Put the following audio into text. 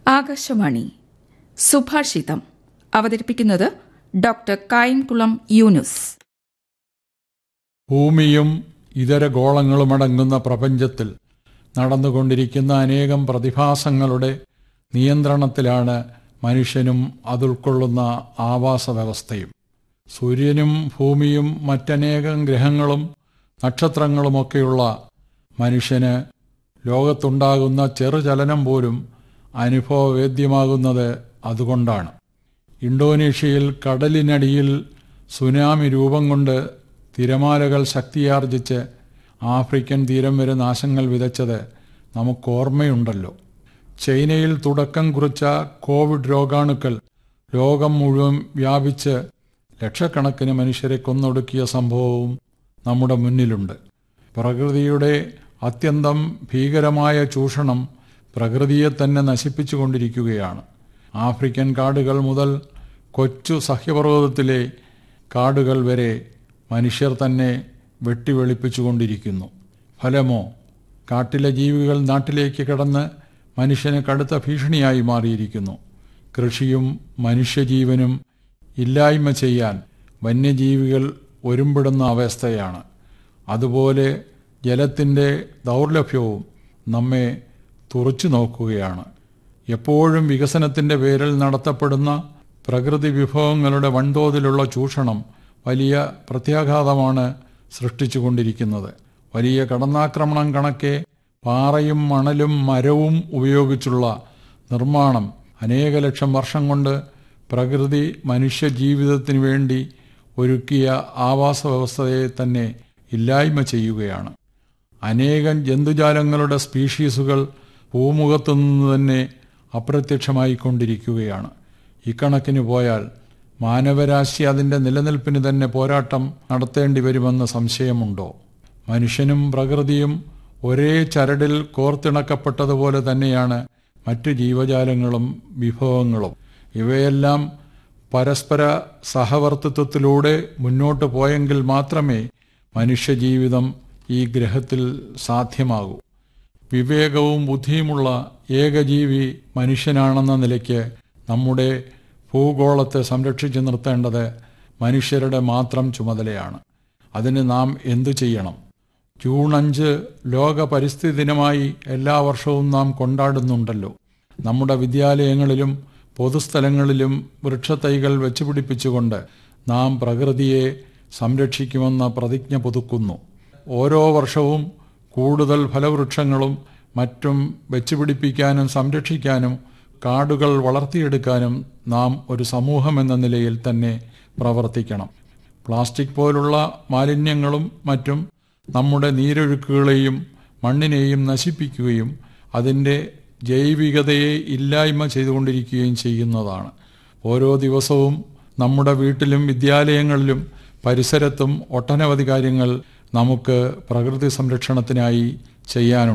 ആകാശവാണി സുഭാഷിതം അവതരിപ്പിക്കുന്നത് ഡോക്ടർ കായംകുളം യൂനുസ് ഭൂമിയും ഇതര ഗോളങ്ങളുമടങ്ങുന്ന പ്രപഞ്ചത്തിൽ നടന്നുകൊണ്ടിരിക്കുന്ന അനേകം പ്രതിഭാസങ്ങളുടെ നിയന്ത്രണത്തിലാണ് മനുഷ്യനും അതുൾക്കൊള്ളുന്ന ആവാസ വ്യവസ്ഥയും സൂര്യനും ഭൂമിയും മറ്റനേകം ഗ്രഹങ്ങളും നക്ഷത്രങ്ങളുമൊക്കെയുള്ള മനുഷ്യന് ലോകത്തുണ്ടാകുന്ന ചെറുചലനം പോലും അനുഭവവേദ്യമാകുന്നത് അതുകൊണ്ടാണ് ഇന്തോനേഷ്യയിൽ കടലിനടിയിൽ സുനാമി രൂപം കൊണ്ട് തിരമാലകൾ ശക്തിയാർജിച്ച് ആഫ്രിക്കൻ തീരം വരെ നാശങ്ങൾ വിതച്ചത് നമുക്കോർമ്മയുണ്ടല്ലോ ചൈനയിൽ തുടക്കം കുറിച്ച കോവിഡ് രോഗാണുക്കൾ ലോകം മുഴുവൻ വ്യാപിച്ച് ലക്ഷക്കണക്കിന് മനുഷ്യരെ കൊന്നൊടുക്കിയ സംഭവവും നമ്മുടെ മുന്നിലുണ്ട് പ്രകൃതിയുടെ അത്യന്തം ഭീകരമായ ചൂഷണം പ്രകൃതിയെ തന്നെ നശിപ്പിച്ചുകൊണ്ടിരിക്കുകയാണ് ആഫ്രിക്കൻ കാടുകൾ മുതൽ കൊച്ചു സഹ്യപർവ്വതത്തിലെ കാടുകൾ വരെ മനുഷ്യർ തന്നെ വെട്ടിവെളിപ്പിച്ചുകൊണ്ടിരിക്കുന്നു ഫലമോ കാട്ടിലെ ജീവികൾ നാട്ടിലേക്ക് കടന്ന് മനുഷ്യന് കടുത്ത ഭീഷണിയായി മാറിയിരിക്കുന്നു കൃഷിയും മനുഷ്യജീവനും ഇല്ലായ്മ ചെയ്യാൻ വന്യജീവികൾ ഒരുമ്പിടുന്ന അവസ്ഥയാണ് അതുപോലെ ജലത്തിൻ്റെ ദൗർലഭ്യവും നമ്മെ തുറച്ചു നോക്കുകയാണ് എപ്പോഴും വികസനത്തിൻ്റെ പേരിൽ നടത്തപ്പെടുന്ന പ്രകൃതി വിഭവങ്ങളുടെ വൻതോതിലുള്ള ചൂഷണം വലിയ പ്രത്യാഘാതമാണ് സൃഷ്ടിച്ചുകൊണ്ടിരിക്കുന്നത് വലിയ കടന്നാക്രമണം കണക്കെ പാറയും മണലും മരവും ഉപയോഗിച്ചുള്ള നിർമ്മാണം അനേക ലക്ഷം വർഷം കൊണ്ട് പ്രകൃതി മനുഷ്യ ജീവിതത്തിന് വേണ്ടി ഒരുക്കിയ ആവാസ വ്യവസ്ഥയെ തന്നെ ഇല്ലായ്മ ചെയ്യുകയാണ് അനേകം ജന്തുജാലങ്ങളുടെ സ്പീഷീസുകൾ ഭൂമുഖത്തു നിന്ന് തന്നെ അപ്രത്യക്ഷമായിക്കൊണ്ടിരിക്കുകയാണ് ഇക്കണക്കിന് പോയാൽ മാനവരാശി അതിൻ്റെ നിലനിൽപ്പിന് തന്നെ പോരാട്ടം നടത്തേണ്ടി വരുമെന്ന് സംശയമുണ്ടോ മനുഷ്യനും പ്രകൃതിയും ഒരേ ചരടിൽ കോർത്തിണക്കപ്പെട്ടതുപോലെ തന്നെയാണ് മറ്റു ജീവജാലങ്ങളും വിഭവങ്ങളും ഇവയെല്ലാം പരസ്പര സഹവർത്തിത്വത്തിലൂടെ മുന്നോട്ട് പോയെങ്കിൽ മാത്രമേ മനുഷ്യജീവിതം ഈ ഗ്രഹത്തിൽ സാധ്യമാകൂ വിവേകവും ബുദ്ധിയുമുള്ള ഏകജീവി മനുഷ്യനാണെന്ന നിലയ്ക്ക് നമ്മുടെ ഭൂഗോളത്തെ സംരക്ഷിച്ചു നിർത്തേണ്ടത് മനുഷ്യരുടെ മാത്രം ചുമതലയാണ് അതിന് നാം എന്തു ചെയ്യണം ജൂൺ അഞ്ച് ലോക പരിസ്ഥിതി ദിനമായി എല്ലാ വർഷവും നാം കൊണ്ടാടുന്നുണ്ടല്ലോ നമ്മുടെ വിദ്യാലയങ്ങളിലും പൊതുസ്ഥലങ്ങളിലും വൃക്ഷത്തൈകൾ വെച്ചുപിടിപ്പിച്ചുകൊണ്ട് നാം പ്രകൃതിയെ സംരക്ഷിക്കുമെന്ന പ്രതിജ്ഞ പുതുക്കുന്നു ഓരോ വർഷവും കൂടുതൽ ഫലവൃക്ഷങ്ങളും മറ്റും വെച്ചുപിടിപ്പിക്കാനും സംരക്ഷിക്കാനും കാടുകൾ വളർത്തിയെടുക്കാനും നാം ഒരു സമൂഹമെന്ന നിലയിൽ തന്നെ പ്രവർത്തിക്കണം പ്ലാസ്റ്റിക് പോലുള്ള മാലിന്യങ്ങളും മറ്റും നമ്മുടെ നീരൊഴുക്കുകളെയും മണ്ണിനെയും നശിപ്പിക്കുകയും അതിൻ്റെ ജൈവികതയെ ഇല്ലായ്മ ചെയ്തുകൊണ്ടിരിക്കുകയും ചെയ്യുന്നതാണ് ഓരോ ദിവസവും നമ്മുടെ വീട്ടിലും വിദ്യാലയങ്ങളിലും പരിസരത്തും ഒട്ടനവധി കാര്യങ്ങൾ നമുക്ക് പ്രകൃതി സംരക്ഷണത്തിനായി ചെയ്യാനുണ്ട്